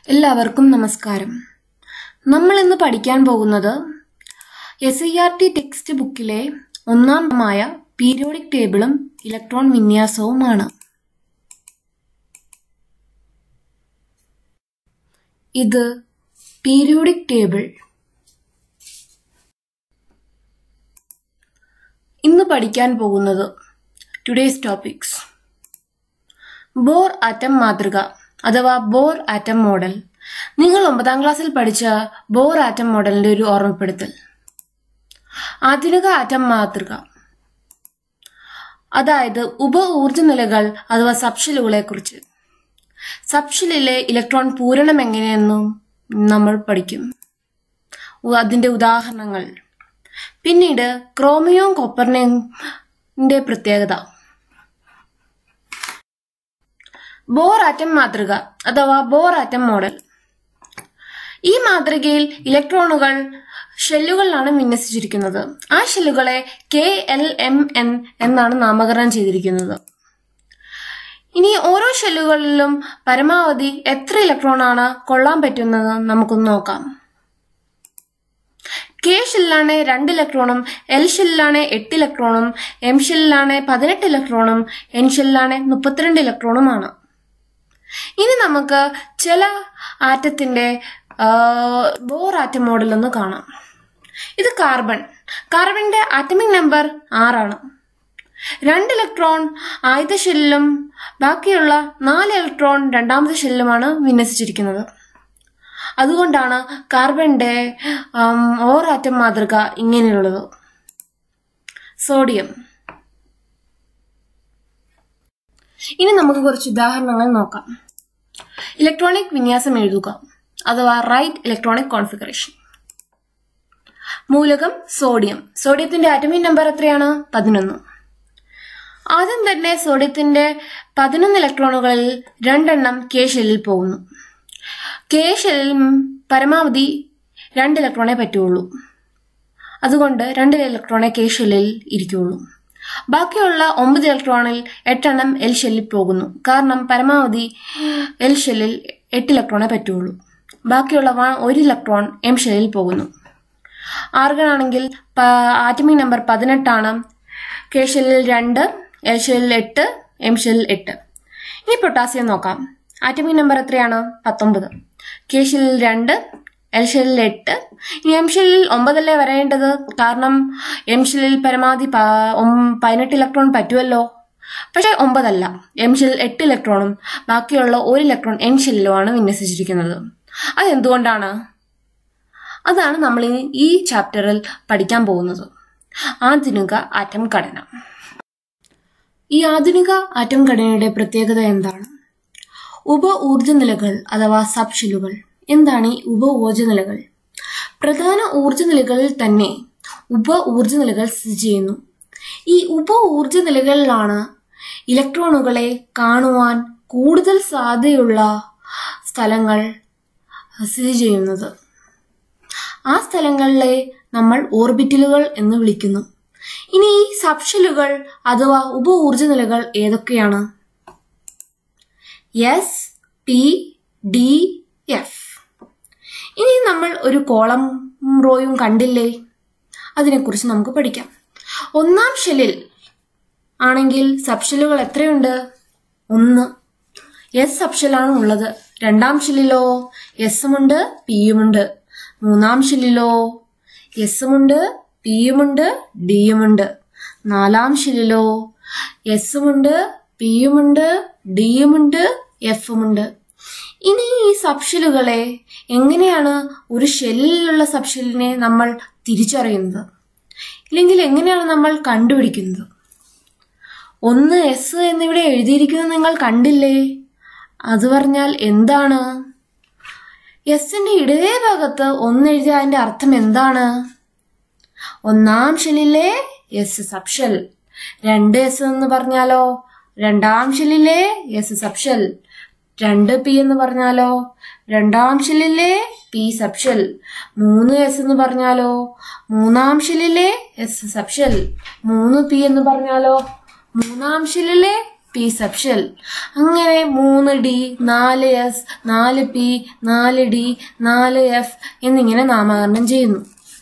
എല്ലാവർക്കും നമസ്കാരം നമ്മൾ ഇന്ന് പഠിക്കാൻ പോകുന്നത് S I R T text ബുക്കിലെ ഒന്നാമമായ പീരിയോഡിക് ടേബിളും ഇലക്ട്രോൺ വിന്യാസവുമാണ് ഇത് പീരിയോഡിക് ടേബിൾ ഇന്ന് പഠിക്കാൻ പോകുന്നത് ടുഡേസ് ടോപ്പിക്സ് ബോർ ആറ്റം മാതൃക അഥവാ ബോർ ആറ്റം മോഡൽ നിങ്ങൾ ഒമ്പതാം ക്ലാസ്സിൽ പഠിച്ച ബോർ ആറ്റം മോഡലിന്റെ ഒരു ഓർമ്മപ്പെടുത്തൽ ആധുനിക ആറ്റം മാതൃക അതായത് ഉപ ഊർജ നിലകൾ അഥവാ സബ്ഷെല്ലുകളെ കുറിച്ച് സബ്ഷെല്ലിലെ ഇലക്ട്രോൺ പൂരണം എങ്ങനെയെന്നും നമ്മൾ പഠിക്കും ഉ- അതിന്റെ ഉദാഹരണങ്ങൾ പിന്നീട് ക്രോമിയോം കോപ്പറിന്റെ പ്രത്യേകത ബോർ ആറ്റം മാതൃക അഥവാ ബോർ ആറ്റം മോഡൽ ഈ മാതൃകയിൽ ഇലക്ട്രോണുകൾ ഷെല്ലുകളിലാണ് വിന്യസിച്ചിരിക്കുന്നത് ആ ഷെല്ലുകളെ കെ എൽ എം എൻ എന്നാണ് നാമകരണം ചെയ്തിരിക്കുന്നത് ഇനി ഓരോ ഷെല്ലുകളിലും പരമാവധി എത്ര ഇലക്ട്രോണാണ് കൊള്ളാൻ പറ്റുന്നത് നമുക്കൊന്ന് നോക്കാം കെ ഷെല്ലിലാണ് രണ്ട് ഇലക്ട്രോണും എൽ ഷെല്ലിലാണ് എട്ട് ഇലക്ട്രോണും എം ഷെല്ലിലാണ് പതിനെട്ട് ഇലക്ട്രോണും എൻ ഷെല്ലിലാണ് മുപ്പത്തിരണ്ട് ഇലക്ട്രോണുമാണ് ഇനി നമുക്ക് ചില ആറ്റത്തിന്റെ ആ, ബോർ ആറ്റം മോഡൽ ഒന്ന് കാണാം ഇത് കാർബൺ കാർബണിന്റെ ആറ്റമിക് നമ്പർ ആറാണ് രണ്ട് ഇലക്ട്രോൺ ആദ്യത്തെ ഷെല്ലിലും ബാക്കിയുള്ള നാല് ഇലക്ട്രോൺ രണ്ടാമത്തെ ഷെല്ലിലുമാണ് വിന്യസിച്ചിരിക്കുന്നത് അതുകൊണ്ടാണ് കാർബണിന്റെ ആം, ഓർ ആറ്റം മാതൃക ഇങ്ങനെയുള്ളത് സോഡിയം ഇനി നമുക്ക് കുറച്ച് ഉദാഹരണങ്ങൾ നോക്കാം ഇലക്ട്രോണിക് വിന്യാസം എഴുതുക അഥവാ റൈറ്റ് ഇലക്ട്രോണിക് കോൺഫിഗറേഷൻ മൂലകം സോഡിയം സോഡിയത്തിന്റെ ആറ്റമിക് നമ്പർ എത്രയാണ് പതിനൊന്ന് ആദ്യം തന്നെ സോഡിയത്തിന്റെ പതിനൊന്ന് ഇലക്ട്രോണുകളിൽ രണ്ടെണ്ണം കെ ഷെല്ലിൽ പോകുന്നു കെ ഷെല്ലിൽ പരമാവധി രണ്ട് ഇലക്ട്രോണേ പറ്റുള്ളൂ അതുകൊണ്ട് രണ്ട് ഇലക്ട്രോണേ കെ ഷെല്ലിൽ ഇരിക്കുകയുള്ളൂ ബാക്കിയുള്ള ഒമ്പത് ഇലക്ട്രോണിൽ എട്ടെണ്ണം എൽ ഷെല്ലിൽ പോകുന്നു കാരണം പരമാവധി എൽ ഷെല്ലിൽ എട്ട് ഇലക്ട്രോണേ പറ്റുള്ളൂ ബാക്കിയുള്ള വ- ഒരു ഇലക്ട്രോൺ എം ഷെല്ലിൽ പോകുന്നു ആർഗൺ ആണെങ്കിൽ ആറ്റമിക് നമ്പർ പതിനെട്ടാണ് കെ ഷെല്ലിൽ രണ്ട് എൽ ഷെല്ലിൽ എട്ട് എം ഷെല്ലിൽ എട്ട് ഇനി പൊട്ടാസ്യം നോക്കാം ആറ്റമിക് നമ്പർ എത്രയാണ് പത്തൊമ്പത് കെ ഷെല്ലിൽ രണ്ട് എൽ ഷെല്ലിൽ എട്ട് ഇനി എം ഷെല്ലിൽ ഒമ്പതല്ലേ വരേണ്ടത് കാരണം എം ഷെല്ലിൽ പരമാവധി പ- ഒം- പതിനെട്ട് ഇലക്ട്രോൺ പറ്റുമല്ലോ പക്ഷെ ഒമ്പതല്ല എം ഷെല്ലിൽ എട്ട് ഇലക്ട്രോണും ബാക്കിയുള്ള ഒരു ഇലക്ട്രോൺ എൻ ഷെല്ലിലുമാണ് വിന്യസിച്ചിരിക്കുന്നത് അതെന്തുകൊണ്ടാണ് അതാണ് നമ്മൾ ഇനി ഈ ചാപ്റ്ററിൽ പഠിക്കാൻ പോകുന്നത് ആധുനിക ആറ്റം ഘടന ഈ ആധുനിക ആറ്റം ഘടനയുടെ പ്രത്യേകത എന്താണ് ഉപ ഊർജ നിലകൾ അഥവാ സബ്ഷെല്ലുകൾ എന്താണ് ഈ ഉപ ഊർജ നിലകൾ പ്രധാന ഊർജ നിലകളിൽ തന്നെ ഉപ ഊർജ നിലകൾ സ്ഥിതി ചെയ്യുന്നു ഈ ഉപ ഊർജ നിലകളിലാണ് ഇലക്ട്രോണുകളെ കാണുവാൻ കൂടുതൽ സാധ്യതയുള്ള സ്ഥലങ്ങൾ സ്ഥിതി ചെയ്യുന്നത് ആ സ്ഥലങ്ങളിലെ നമ്മൾ ഓർബിറ്റലുകൾ എന്ന് വിളിക്കുന്നു ഇനി ഈ സബ്ഷെല്ലുകൾ അഥവാ ഉപ ഊർജ നിലകൾ ഏതൊക്കെയാണ് എസ് പി ഡി എഫ് ഇനി നമ്മൾ ഒരു കോളം റോയും കണ്ടില്ലേ അതിനെക്കുറിച്ച് നമുക്ക് പഠിക്കാം ഒന്നാം ഷെല്ലിൽ ആണെങ്കിൽ സബ്ഷെല്ലുകൾ എത്രയുണ്ട് ഒന്ന് എസ് സബ്ഷെല്ലാണ് ഉള്ളത് രണ്ടാം ഷെല്ലിലോ എസുമുണ്ട് പിയുമുണ്ട് മൂന്നാം ഷെല്ലിലോ എസുമുണ്ട് പിയുമുണ്ട് ഡിയുമുണ്ട് നാലാം ഷെല്ലിലോ എസുമുണ്ട് പിയുമുണ്ട് ഡിയുമുണ്ട് എഫുമുണ്ട് ഇനി ഈ സബ്ഷെല്ലുകളെ എങ്ങനെയാണ് ഒരു ഷെല്ലിലുള്ള സബ്ഷെല്ലിനെ നമ്മൾ തിരിച്ചറിയുന്നത് ഇല്ലെങ്കിൽ എങ്ങനെയാണ് നമ്മൾ കണ്ടുപിടിക്കുന്നത് ഒന്ന് എസ് എന്നിവിടെ എഴുതിയിരിക്കുന്നത് നിങ്ങൾ കണ്ടില്ലേ അത് പറഞ്ഞാൽ എന്താണ് എസിന്റെ ഇടേ ഭാഗത്ത് ഒന്ന് എഴുതിയ അതിന്റെ അർത്ഥം എന്താണ് ഒന്നാം ഷെല്ലിലെ എസ് സബ്ഷെൽ രണ്ട് എസ് എന്ന് പറഞ്ഞാലോ രണ്ടാം ഷെല്ലിലെ എസ് സബ്ഷെൽ രണ്ട് പി എന്ന് പറഞ്ഞാലോ രണ്ടാം ഷെല്ലിലെ പി സബ്ഷെൽ മൂന്ന് എസ് എന്ന് പറഞ്ഞാലോ മൂന്നാം ഷെല്ലിലെ എസ് സബ്ഷെൽ മൂന്ന് പി എന്ന് പറഞ്ഞാലോ മൂന്നാം ഷെല്ലിലെ പി സബ് ഷെൽ അങ്ങനെ മൂന്ന് ഡി നാല് എസ് നാല് പി നാല് ഡി നാല് എഫ് എന്നിങ്ങനെ നാമകരണം ചെയ്യുന്നു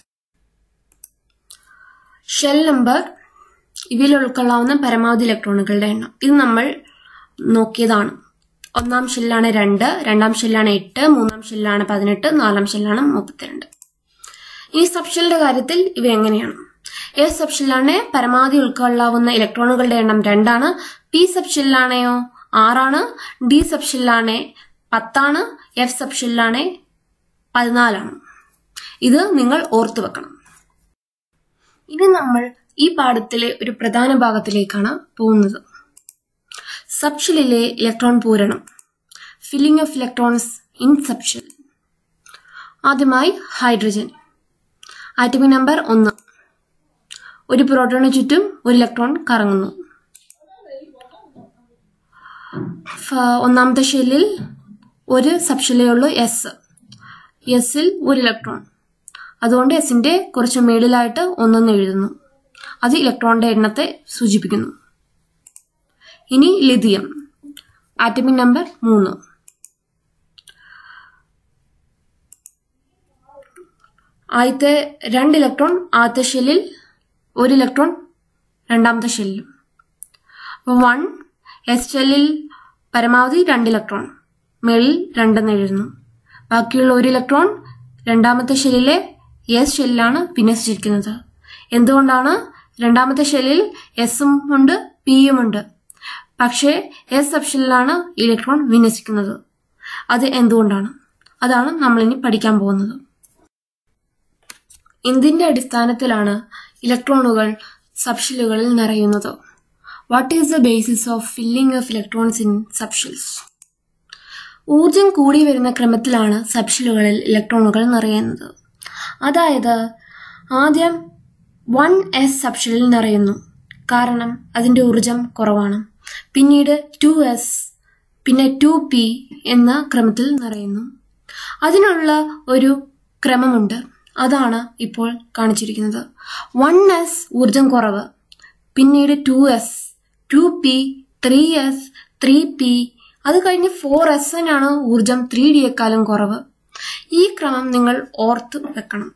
ഷെൽ നമ്പർ ഇവയിൽ ഉൾക്കൊള്ളാവുന്ന പരമാവധി ഇലക്ട്രോണുകളുടെ എണ്ണം ഇത് നമ്മൾ നോക്കിയതാണ് ഒന്നാം ഷെല്ലാണ് രണ്ട് രണ്ടാം ഷെല്ലാണ് എട്ട് മൂന്നാം ഷെല്ലാണ് പതിനെട്ട് നാലാം ഷെല്ലാണ് മുപ്പത്തിരണ്ട് ഈ സബ് ഷെല്ലിന്റെ കാര്യത്തിൽ ഇവ എങ്ങനെയാണ് എ സബ് ഷെല്ലാണ് പരമാവധി ഉൾക്കൊള്ളാവുന്ന ഇലക്ട്രോണുകളുടെ എണ്ണം രണ്ടാണ് പി സബ് ഷെല്ലാണെയോ ആറാണ് ഡി സബ് ഷെല്ലാണ് പത്താണ് എഫ് സബ് ഷെല്ലാണ് പതിനാലാണ് ഇത് നിങ്ങൾ ഓർത്തു വെക്കണം ഇനി നമ്മൾ ഈ പാഠത്തിലെ ഒരു പ്രധാന ഭാഗത്തിലേക്കാണ് പോകുന്നത് സബ്ഷെല്ലിലെ ഇലക്ട്രോൺ പൂരണം filling of electrons in subshell ആദ്യമായി ഹൈഡ്രജൻ ആറ്റമിക് നമ്പർ ഒന്ന് ഒരു പ്രോട്ടോണിന് ചുറ്റും ഒരു ഇലക്ട്രോൺ കറങ്ങുന്നു ഫ- ഒന്നാമത്തെ ഷെല്ലിൽ ഒരു സബ്ഷെല്ലേ ഉള്ളൂ എസ് എസിൽ ഒരു ഇലക്ട്രോൺ അതുകൊണ്ട് എസിന്റെ കുറച്ച് മേളിലായിട്ട് ഒന്നെന്ന് എഴുതുന്നു അത് ഇലക്ട്രോണിന്റെ എണ്ണത്തെ സൂചിപ്പിക്കുന്നു ഇനി ലിഥിയം ആറ്റമിക് നമ്പർ മൂന്ന് ആദ്യത്തെ രണ്ട് ഇലക്ട്രോൺ ആദ്യത്തെ ഷെല്ലിൽ ഒരു ഇലക്ട്രോൺ രണ്ടാമത്തെ ഷെല്ലിലും അപ്പോൾ വൺ എസ് ഷെല്ലിൽ പരമാവധി രണ്ട് ഇലക്ട്രോൺ മേളിൽ രണ്ടെന്ന് എഴുതുന്നു ബാക്കിയുള്ള ഒരു ഇലക്ട്രോൺ രണ്ടാമത്തെ ഷെല്ലിലെ എസ് ഷെല്ലിലാണ് വിന്യസിച്ചിരിക്കുന്നത് എന്തുകൊണ്ടാണ് രണ്ടാമത്തെ ഷെല്ലിൽ എസും ഉണ്ട് പിയും ഉണ്ട് പക്ഷേ എസ് സബ് ഷെല്ലിലാണ് ഇലക്ട്രോൺ വിന്യസിക്കുന്നത് അത് എന്തുകൊണ്ടാണ് അതാണ് നമ്മളിനി പഠിക്കാൻ പോകുന്നത് എന്തിന്റെ അടിസ്ഥാനത്തിലാണ് ഇലക്ട്രോണുകൾ സബ്ഷെല്ലുകളിൽ നിറയുന്നത് what is the basis of filling of electrons in subshells ഊർജം കൂടി വരുന്ന ക്രമത്തിലാണ് സബ്ഷെല്ലുകളിൽ ഇലക്ട്രോണുകൾ നിറയുന്നത് അതായത് ആദ്യം വൺ എസ് സബ്ഷെല്ലിൽ നിറയുന്നു കാരണം അതിന്റെ ഊർജം കുറവാണ് പിന്നീട് ടു എസ് പിന്നെ ടു പി എന്ന ക്രമത്തിൽ നിറയുന്നു അതിനുള്ള ഒരു ക്രമമുണ്ട് അതാണ് ഇപ്പോൾ കാണിച്ചിരിക്കുന്നത് വൺ എസ് ഊർജം കുറവ് പിന്നീട് two s two p three s three p അത് കഴിഞ്ഞ് ഫോർ എസ് എൻ ആണ് ഊർജം ത്രീ ഡിയെക്കാളും കുറവ് ഈ ക്രമം നിങ്ങൾ ഓർത്ത് വെക്കണം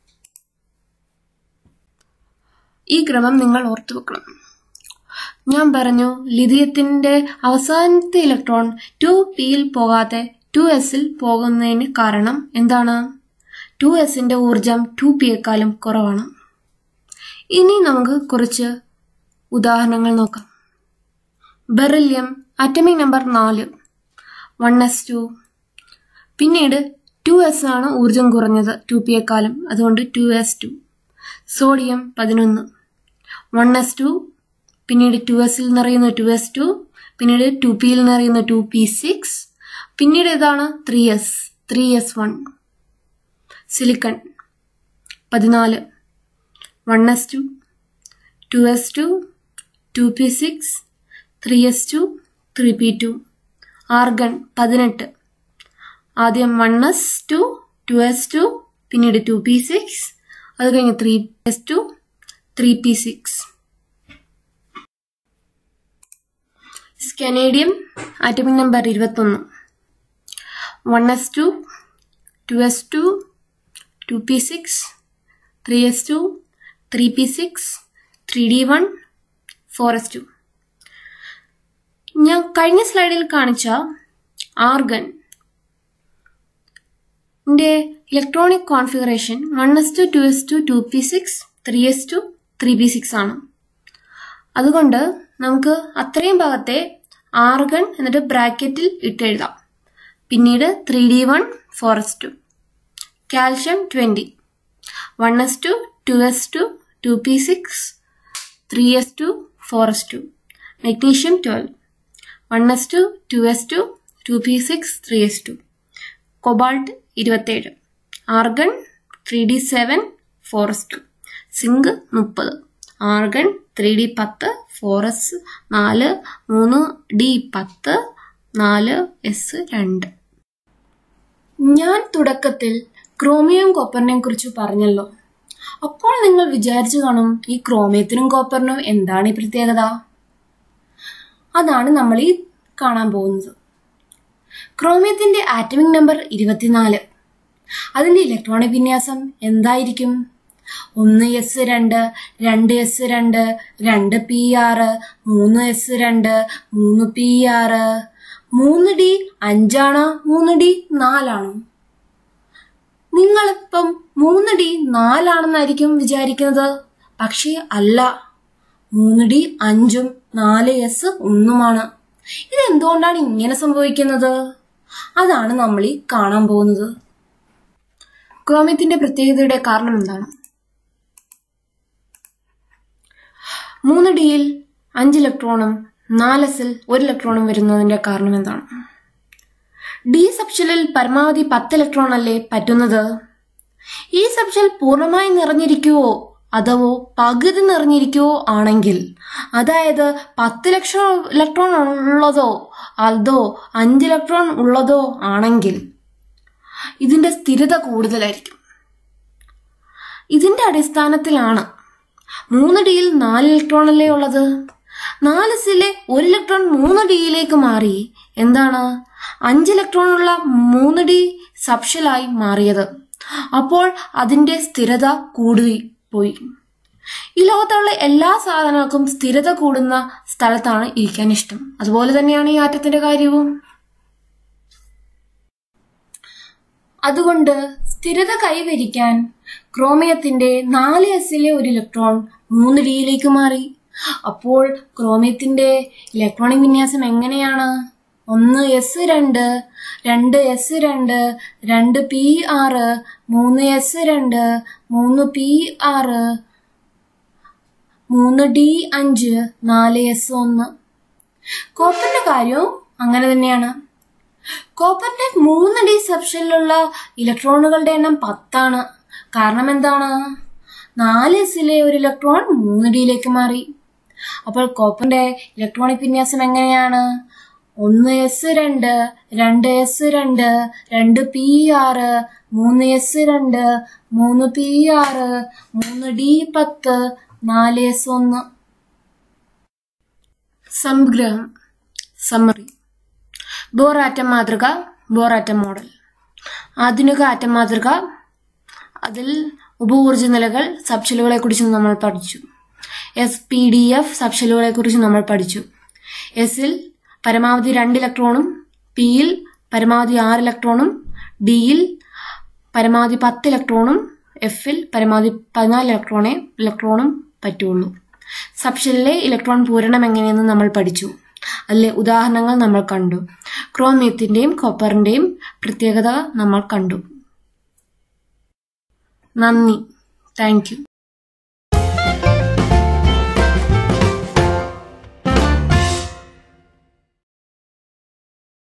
ഈ ക്രമം നിങ്ങൾ ഓർത്തു വെക്കണം ഞാൻ പറഞ്ഞു ലിഥിയത്തിന്റെ അവസാനത്തെ ഇലക്ട്രോൺ ടു പിയിൽ പോകാതെ ടു എസിൽ പോകുന്നതിന് കാരണം എന്താണ് ടു എസിന്റെ ഊർജം ടു പിയേക്കാളും കുറവാണ് ഇനി നമുക്ക് കുറച്ച് ഉദാഹരണങ്ങൾ നോക്കാം ബെറില്യം അറ്റമിക് നമ്പർ നാല് വൺ എസ് ടു പിന്നീട് ടു എസ് ആണ് ഊർജം കുറഞ്ഞത് ടു പിയേക്കാളും അതുകൊണ്ട് ടു എസ് ടു സോഡിയം പതിനൊന്ന് വൺ എസ് ടു പിന്നീട് ടു എസിൽ നിറയുന്ന ടു എസ് ടു പിന്നീട് ടു പിയിൽ നിറയുന്ന ടു പി സിക്സ് പിന്നീട് ഇതാണ് three s three s one silicon പതിനാല് one s two two s two two p six three s two three p two argon പതിനെട്ട് ആദ്യം one s two two s two പിന്നീട് two p six അത് കഴിഞ്ഞ് three s two three p six scandium atomic number ഇരുപത്തൊന്ന് one s two two s two two p six three s two three p six three d one four s two ഞാൻ കഴിഞ്ഞ സ്ലൈഡിൽ കാണിച്ച argon ന്റെ electronic configuration one s two two s two two p six three s two three p six ആണ് അതുകൊണ്ട് നമുക്ക് അത്രയും ഭാഗത്തെ ആർഗൺ എന്നിട്ട് ബ്രാക്കറ്റിൽ ഇട്ടെഴുതാം പിന്നീട് three d one four s two calcium twenty one s two two s two two p six three s two four s two magnesium twelve one s two two s two two p six three s two cobalt ഇരുപത്തേഴ് argon three d seven four s two zinc മുപ്പത് argon three d പത്ത് four s നാല് മൂന്ന് D പത്ത് നാല് S രണ്ട് ഞാൻ തുടക്കത്തിൽ ക്രോമിയം കോപ്പറിനെ കുറിച്ച് പറഞ്ഞല്ലോ അപ്പോൾ നിങ്ങൾ വിചാരിച്ചു കാണും ഈ ക്രോമിയത്തിനും കോപ്പറിനും എന്താണ് ഈ പ്രത്യേകത അതാണ് നമ്മൾ ഈ കാണാൻ പോകുന്നത് ക്രോമിയത്തിന്റെ ആറ്റമിക് നമ്പർ ഇരുപത്തിനാല് അതിന്റെ ഇലക്ട്രോണിക് വിന്യാസം എന്തായിരിക്കും ഒന്ന് എസ് രണ്ട് രണ്ട് എസ് രണ്ട് രണ്ട് പി ആറ് മൂന്ന് എസ് രണ്ട് മൂന്ന് പി ആറ് മൂന്ന് ഡി അഞ്ചാണോ മൂന്ന് ഡി നാലാണോ നിങ്ങളിപ്പം മൂന്ന് ഡി നാലാണെന്നായിരിക്കും വിചാരിക്കുന്നത് പക്ഷേ അല്ല മൂന്ന് ഡി അഞ്ചും നാല് എസ് ഒന്നുമാണ് ഇതെന്തുകൊണ്ടാണ് ഇങ്ങനെ സംഭവിക്കുന്നത് അതാണ് നമ്മൾ ഈ കാണാൻ പോകുന്നത് ക്രോമിയത്തിന്റെ പ്രത്യേകതയുടെ കാരണം എന്താണ് മൂന്ന് ഡിയിൽ അഞ്ച് ഇലക്ട്രോണും നാല് എസിൽ ഒരു ഇലക്ട്രോണും വരുന്നതിന്റെ കാരണം എന്താണ് ഡി സബ്ഷനിൽ പരമാവധി പത്ത് ഇലക്ട്രോൺ അല്ലേ പറ്റുന്നത് ഈ സബ്ഷൽ പൂർണ്ണമായി നിറഞ്ഞിരിക്കുവോ അഥവോ പകുതി നിറഞ്ഞിരിക്കുവോ ആണെങ്കിൽ അതായത് പത്ത് ലക്ഷം ഇലക്ട്രോൺ ഉള്ളതോ അതോ അഞ്ച് ഇലക്ട്രോൺ ഉള്ളതോ ആണെങ്കിൽ ഇതിന്റെ സ്ഥിരത കൂടുതലായിരിക്കും ഇതിന്റെ അടിസ്ഥാനത്തിലാണ് മൂന്ന് ഡിയിൽ നാല് ഇലക്ട്രോൺ അല്ലേ ഉള്ളത് നാല് സിലെ ഒരു ഇലക്ട്രോൺ മൂന്ന് ഡിയിലേക്ക് മാറി എന്താണ് അഞ്ച് ഇലക്ട്രോൺ ഉള്ള മൂന്ന് ഡി സബ്ഷലായി മാറിയത് അപ്പോൾ അതിന്റെ സ്ഥിരത കൂടി പോയി ഈ ലോകത്തുള്ള എല്ലാ സാധനങ്ങൾക്കും സ്ഥിരത കൂടുന്ന സ്ഥലത്താണ് ഇരിക്കാൻ ഇഷ്ടം അതുപോലെ തന്നെയാണ് ഈ ആറ്റത്തിന്റെ കാര്യവും അതുകൊണ്ട് സ്ഥിരത കൈവരിക്കാൻ ക്രോമിയത്തിന്റെ നാല് എസിലെ ഒരു ഇലക്ട്രോൺ മൂന്ന് ഡിയിലേക്ക് മാറി അപ്പോൾ ക്രോമിയത്തിന്റെ ഇലക്ട്രോണിക് വിന്യാസം എങ്ങനെയാണ് ഒന്ന് എസ് രണ്ട് രണ്ട് എസ് രണ്ട് രണ്ട് പി ആറ് മൂന്ന് എസ് രണ്ട് മൂന്ന് പി ആറ് മൂന്ന് ഡി അഞ്ച് നാല് എസ് ഒന്ന് കോപ്പറിന്റെ കാര്യവും അങ്ങനെ തന്നെയാണ് കോപ്പറിന്റെ മൂന്ന് ഡി സബ്ഷനിലുള്ള ഇലക്ട്രോണുകളുടെ എണ്ണം പത്താണ് കാരണം എന്താണ് നാല് എസിലെ ഒരു ഇലക്ട്രോൺ മൂന്ന് ഡിയിലേക്ക് മാറി അപ്പോൾ കോപ്പറിന്റെ ഇലക്ട്രോണിക് വിന്യാസം എങ്ങനെയാണ് ഒന്ന് എസ് രണ്ട് രണ്ട് എസ് രണ്ട് രണ്ട് പി ആറ് മൂന്ന് എസ് രണ്ട് മൂന്ന് പി ആറ് മൂന്ന് ഡി പത്ത് നാല് എസ് ഒന്ന് സംഗ്രഹം സമ്മറി ബോർ ആറ്റം മാതൃക ബോർ ആറ്റം മോഡൽ ആധുനിക ആറ്റം മാതൃക അതിൽ ഉപഊർജ നിലകൾ സബ്ഷലുകളെ കുറിച്ച് നമ്മൾ പഠിച്ചു എസ് പി ഡി എഫ് സബ്ഷലുകളെ കുറിച്ച് നമ്മൾ പഠിച്ചു എസിൽ പരമാവധി രണ്ട് ഇലക്ട്രോണും പിയിൽ പരമാവധി ആറ് ഇലക്ട്രോണും ഡിയിൽ പരമാവധി പത്ത് ഇലക്ട്രോണും എഫിൽ പരമാവധി പതിനാല് ഇലക്ട്രോണെ ഇലക്ട്രോണും പറ്റുള്ളൂ സബ്ഷനിലെ ഇലക്ട്രോൺ പൂരണം എങ്ങനെയെന്ന് നമ്മൾ പഠിച്ചു അതിലെ ഉദാഹരണങ്ങൾ നമ്മൾ കണ്ടു ക്രോമിയത്തിന്റെയും കോപ്പറിന്റെയും പ്രത്യേകത നമ്മൾ കണ്ടു നന്ദി താങ്ക് യു